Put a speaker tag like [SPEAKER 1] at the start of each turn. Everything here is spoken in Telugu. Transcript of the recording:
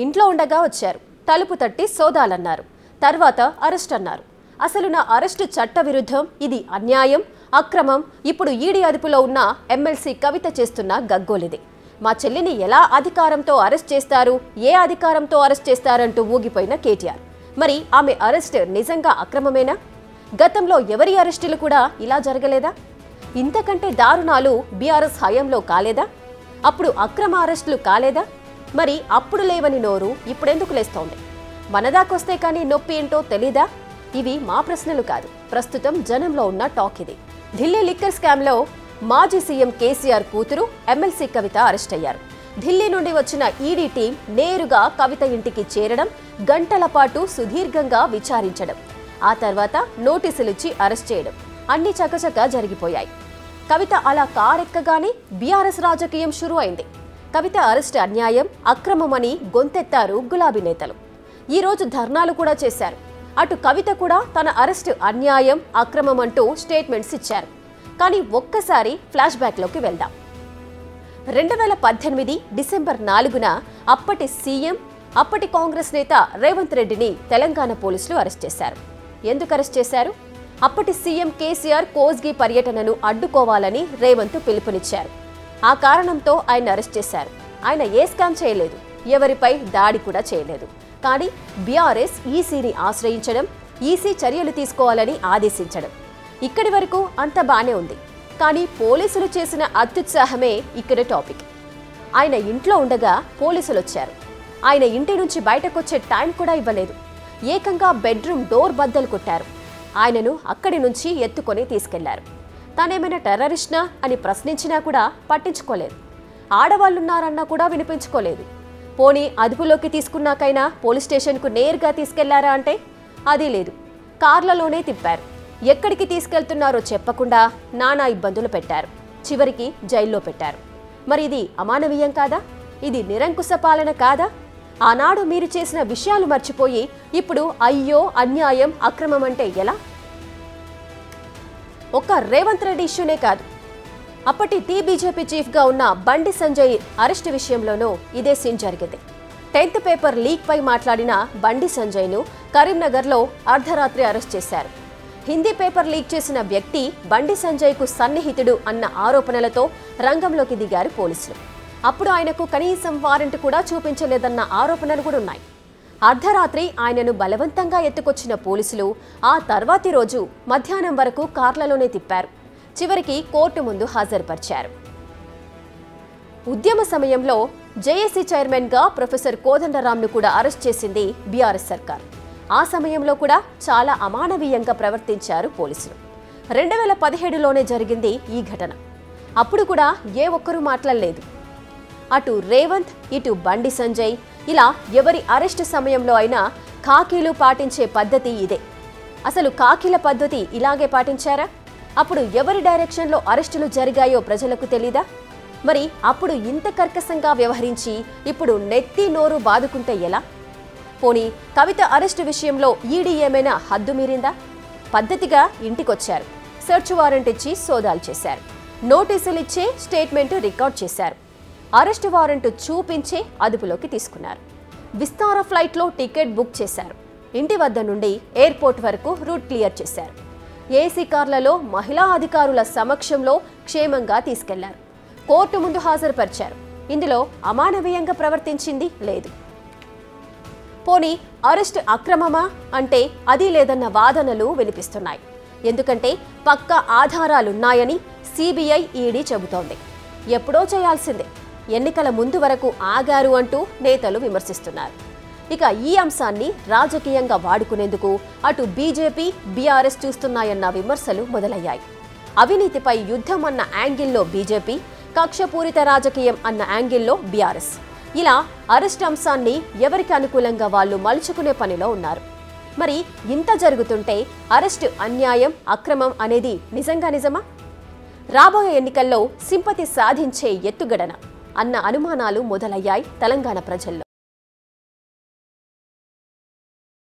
[SPEAKER 1] ఇంట్లో ఉండగా వచ్చారు తలుపు తట్టి సోదాలన్నారు తర్వాత అరెస్ట్ అన్నారు అసలు నా అరెస్టు చట్టవిరుద్ధం ఇది అన్యాయం అక్రమం ఇప్పుడు ఈడీ అదుపులో ఉన్న ఎమ్మెల్సీ కవిత చేస్తున్న గగ్గోలిది మా చెల్లిని ఎలా అధికారంతో అరెస్ట్ చేస్తారు ఏ అధికారంతో అరెస్ట్ చేస్తారంటూ ఊగిపోయిన కేటీఆర్ మరి ఆమె అరెస్ట్ నిజంగా అక్రమమేనా గతంలో ఎవరి అరెస్టులు కూడా ఇలా జరగలేదా ఇంతకంటే దారుణాలు బీఆర్ఎస్ హయాంలో కాలేదా అప్పుడు అక్రమ అరెస్టులు కాలేదా మరి అప్పుడు లేవని నోరు ఇప్పుడెందుకు లేస్తోంది మనదాకొస్తే కానీ నొప్పి ఏంటో తెలీదా ఇవి మా ప్రశ్నలు కాదు ప్రస్తుతం జనంలో ఉన్న టాక్ ఇది ఢిల్లీ లిక్కర్ స్కామ్లో మాజీ సీఎం కేసీఆర్ కూతురు ఎమ్మెల్సీ కవిత అరెస్ట్ అయ్యారు ఢిల్లీ నుండి వచ్చిన ఈడీ టీం నేరుగా కవిత ఇంటికి చేరడం గంటల పాటు సుదీర్ఘంగా విచారించడం ఆ తర్వాత నోటీసులిచ్చి అరెస్ట్ చేయడం అన్ని చకచక జరిగిపోయాయి కవిత అలా కారెక్కగానే బీఆర్ఎస్ రాజకీయం షురు అయింది కవిత అరెస్ట్ అన్యాయం అక్రమమని గొంతెత్తారు గులాబీ నేతలు ఈ రోజు ధర్నాలు కూడా చేశారు అటు కవిత కూడా తన అరెస్ట్ అన్యాయం అక్రమం అంటూ స్టేట్మెంట్స్ ఇచ్చారు కానీ ఒక్కసారి ఫ్లాష్ బ్యాక్లోకి వెళ్దాం రెండు వేల పద్దెనిమిది డిసెంబర్ నాలుగున అప్పటి సీఎం అప్పటి కాంగ్రెస్ నేత రేవంత్ రెడ్డిని తెలంగాణ పోలీసులు అరెస్ట్ చేశారు ఎందుకు అరెస్ట్ చేశారు అప్పటి సీఎం కేసీఆర్ కోస్గి పర్యటనను అడ్డుకోవాలని రేవంత్ పిలుపునిచ్చారు ఆ కారణంతో ఆయన అరెస్ట్ చేశారు ఆయన ఏ స్కామ్ చేయలేదు ఎవరిపై దాడి కూడా చేయలేదు కానీ బీఆర్ఎస్ ఈసీని ఆశ్రయించడం ఈసీ చర్యలు తీసుకోవాలని ఆదేశించడం ఇక్కడి వరకు అంత బానే ఉంది కానీ పోలీసులు చేసిన అత్యుత్సాహమే ఇక్కడ టాపిక్ ఆయన ఇంట్లో ఉండగా పోలీసులు వచ్చారు ఆయన ఇంటి నుంచి బయటకొచ్చే టైం కూడా ఇవ్వలేదు ఏకంగా బెడ్రూమ్ డోర్ బద్దలు కొట్టారు ఆయనను అక్కడి నుంచి ఎత్తుకొని తీసుకెళ్లారు తానేమైనా టెర్రరిస్ట్నా అని ప్రశ్నించినా కూడా పట్టించుకోలేదు ఆడవాళ్ళున్నారన్నా కూడా వినిపించుకోలేదు పోనీ అదుపులోకి తీసుకున్నాకైనా పోలీస్ స్టేషన్కు నేరుగా తీసుకెళ్లారా అంటే అది లేదు కార్లలోనే తిప్పారు ఎక్కడికి తీసుకెళ్తున్నారో చెప్పకుండా నానా ఇబ్బందులు పెట్టారు చివరికి జైల్లో పెట్టారు మరి ఇది అమానవీయం కాదా ఇది నిరంకుశ పాలన కాదా ఆనాడు మీరు చేసిన విషయాలు మర్చిపోయి ఇప్పుడు అయ్యో అన్యాయం అక్రమం అంటే ఎలా ఒక్క రేవంత్ రెడ్డి ఇష్యూనే కాదు అప్పటి టీ బీజేపీ చీఫ్గా ఉన్న బండి సంజయ్ అరెస్టు విషయంలోనూ ఇదే సీన్ జరిగింది టెన్త్ పేపర్ లీక్ పై మాట్లాడిన బండి సంజయ్ను కరీంనగర్లో అర్ధరాత్రి అరెస్ట్ చేశారు హిందీ పేపర్ లీక్ చేసిన వ్యక్తి బండి సంజయ్కు సన్నిహితుడు అన్న ఆరోపణలతో రంగంలోకి దిగారు పోలీసులు అప్పుడు ఆయనకు కనీసం వారెంట్ కూడా చూపించలేదన్న ఆరోపణలు కూడా ఉన్నాయి అర్ధరాత్రి ఆయనను బలవంతంగా ఎత్తుకొచ్చిన పోలీసులు ఆ తర్వాతి రోజు మధ్యాహ్నం వరకు కార్లలోనే తిప్పారు చివరికి కోర్టు ముందు హాజరుపరిచారు ఉద్యమ సమయంలో జేఏసీ చైర్మన్గా ప్రొఫెసర్ కోదండరాంను కూడా అరెస్ట్ చేసింది బీఆర్ఎస్ సర్కార్ ఆ సమయంలో కూడా చాలా అమానవీయంగా ప్రవర్తించారు పోలీసులు రెండు వేల పదిహేడులోనే జరిగింది ఈ ఘటన అప్పుడు కూడా ఏ ఒక్కరూ మాట్లాడలేదు అటు రేవంత్ ఇటు బండి సంజయ్ ఇలా ఎవరి అరెస్టు సమయంలో అయినా ఖాకీలు పాటించే పద్ధతి ఇదే అసలు ఖాకీల పద్ధతి ఇలాగే పాటించారా అప్పుడు ఎవరి డైరెక్షన్లో అరెస్టులు జరిగాయో ప్రజలకు తెలీదా మరి అప్పుడు ఇంత కర్కశంగా వ్యవహరించి ఇప్పుడు నెత్తి నోరు బాదుకుంటే ఎలా పోనీ కవిత అరెస్టు విషయంలో ఈడీ ఏమైనా హద్దు మీరిందా పద్ధతిగా ఇంటికొచ్చారు సెర్చ్ వారెంట్ ఇచ్చి సోదాలు చేశారు నోటీసులు ఇచ్చే స్టేట్మెంట్ రికార్డ్ చేశారు అరెస్టు వారెంట్ చూపించే అదుపులోకి తీసుకున్నారు విస్తార ఫ్లైట్లో టికెట్ బుక్ చేశారు ఇంటి వద్ద నుండి ఎయిర్పోర్ట్ వరకు రూట్ క్లియర్ చేశారు ఏసీ కార్లలో మహిళా అధికారుల సమక్షంలో క్షేమంగా తీసుకెళ్లారు కోర్టు ముందు హాజరుపరిచారు ఇందులో అమానవీయంగా ప్రవర్తించింది లేదు పోనీ అరెస్ట్ అక్రమమా అంటే అది లేదన్న వాదనలు వినిపిస్తున్నాయి ఎందుకంటే పక్క ఆధారాలున్నాయని సిబిఐ ఈడీ చెబుతోంది ఎప్పుడో చేయాల్సిందే ఎన్నికల ముందు వరకు ఆగారు అంటూ నేతలు విమర్శిస్తున్నారు ఇక ఈ అంశాన్ని రాజకీయంగా వాడుకునేందుకు అటు బీజేపీ బీఆర్ఎస్ చూస్తున్నాయన్న విమర్శలు మొదలయ్యాయి అవినీతిపై యుద్ధం అన్న యాంగిల్లో బీజేపీ కక్షపూరిత రాజకీయం అన్న యాంగిల్లో బీఆర్ఎస్ ఇలా అరెస్ట్ అంశాన్ని ఎవరికి అనుకూలంగా వాళ్ళు మలుచుకునే పనిలో ఉన్నారు మరి ఇంత జరుగుతుంటే అరెస్టు అన్యాయం అక్రమం అనేది నిజంగా నిజమా రాబోయే ఎన్నికల్లో సింపతి సాధించే ఎత్తుగడన అన్న అనుమానాలు మొదలయ్యాయి తెలంగాణ ప్రజల్లో